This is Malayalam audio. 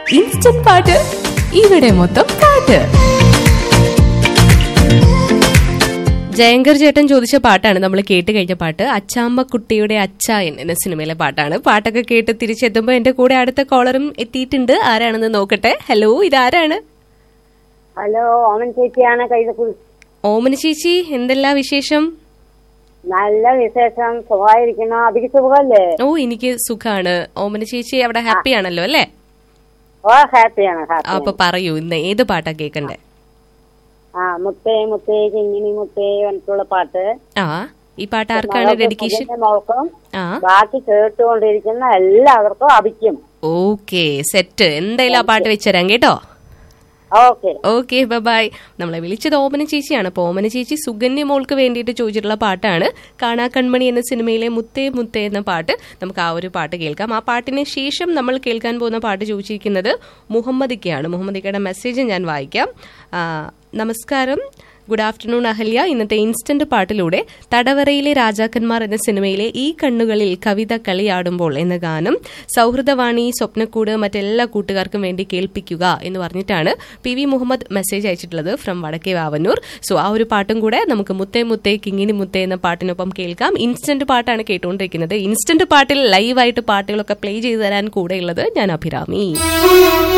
ഇൻസ്റ്റന്റ് പാട്ട് ഇവിടെ മൊത്തം പാട്ട് ജയങ്കർ ചേട്ടൻ ചോദിച്ച പാട്ടാണ് നമ്മൾ കേട്ട് കഴിഞ്ഞ പാട്ട് അച്ചാമ്മ കുട്ടിയുടെ അച്ചായൻ എന്ന സിനിമയിലെ പാട്ടാണ് പാട്ടൊക്കെ കേട്ട് തിരിച്ചെത്തുമ്പോൾ എന്റെ കൂടെ അടുത്ത കോളറും എത്തിയിട്ടുണ്ട് ആരാണെന്ന് നോക്കട്ടെ ഹലോ ഇതാരാണ് ഹലോ ഓമൻ ചേച്ചിയാണ് കൈതക്കുൾ ഓമന ചേച്ചി എന്തെല്ലാം വിശേഷം നല്ല വിശേഷം സുഖമായിരിക്കണം അതിക്ക് സുഖമല്ലേ ഓ എനിക്ക് സുഖാണ് ഓമന ചേച്ചി അവിടെ ഹാപ്പി ആണല്ലോ അല്ലേ ഓ ഹാപ്പിയാണ് ഹാപ്പി അപ്പൊ പറയൂ ഇന്ന് ഏത് പാട്ടാ കേക്കണ്ടേ ആ മുത്തേ മുത്തേ കിങ്ങിണി മുത്തേ പറഞ്ഞിട്ടുള്ള പാട്ട് ആ ഈ പാട്ട് ആർക്കാണ് ഡെഡിക്കേഷൻ സുഖന്റെ മോൾക്കും ആ ബാക്കി കേട്ടുകൊണ്ടിരിക്കുന്ന എല്ലാവർക്കും അഭിക്കും ഓക്കെ സെറ്റ് എന്തായാലും ആ പാട്ട് വെച്ചുതരാം കേട്ടോ ഓക്കെ ഓക്കെ ബൈ നമ്മളെ വിളിച്ചത് ഓമന ചേച്ചിയാണ് അപ്പോൾ ഓമന ചേച്ചി സുകന്യ മോൾക്ക് വേണ്ടിയിട്ട് ചോദിച്ചിട്ടുള്ള പാട്ടാണ് കാണാ കൺമണി എന്ന സിനിമയിലെ മുത്തേ മുത്തേ എന്ന പാട്ട് നമുക്ക് ആ ഒരു പാട്ട് കേൾക്കാം ആ പാട്ടിന് ശേഷം നമ്മൾ കേൾക്കാൻ പോകുന്ന പാട്ട് ചോദിച്ചിരിക്കുന്നത് മുഹമ്മദിക്കയാണ് മുഹമ്മദിക്കയുടെ മെസ്സേജ് ഞാൻ വായിക്കാം ആ, നമസ്കാരം ഗുഡ് ആഫ്റ്റർനൂൺ അഹല്യ ഇന്നത്തെ ഇൻസ്റ്റന്റ് പാട്ടിലൂടെ തടവറയിലെ രാജാക്കന്മാർ എന്ന സിനിമയിലെ ഈ കണ്ണുകളിൽ കവിത കളിയാടുമ്പോൾ എന്ന ഗാനം സൗഹൃദവാണി സ്വപ്നക്കൂട് മറ്റെല്ലാ കൂട്ടുകാർക്കും വേണ്ടി കേൾപ്പിക്കുക എന്ന് പറഞ്ഞിട്ടാണ് പി വി മുഹമ്മദ് മെസ്സേജ് അയച്ചിട്ടുള്ളത് ഫ്രം വടക്കേ വാവന്നൂർ സോ ആ ഒരു പാട്ടും കൂടെ നമുക്ക് മുത്തേ മുത്തേ കിങ്ങിനി മുത്തേ എന്ന പാട്ടിനൊപ്പം കേൾക്കാം ഇൻസ്റ്റന്റ് പാട്ടാണ് കേട്ടുകൊണ്ടിരിക്കുന്നത് ഇൻസ്റ്റന്റ് പാട്ടിൽ ലൈവായിട്ട് പാട്ടുകളൊക്കെ പ്ലേ ചെയ്തു തരാൻ കൂടെയുള്ളത് ഞാൻ അഭിരാമി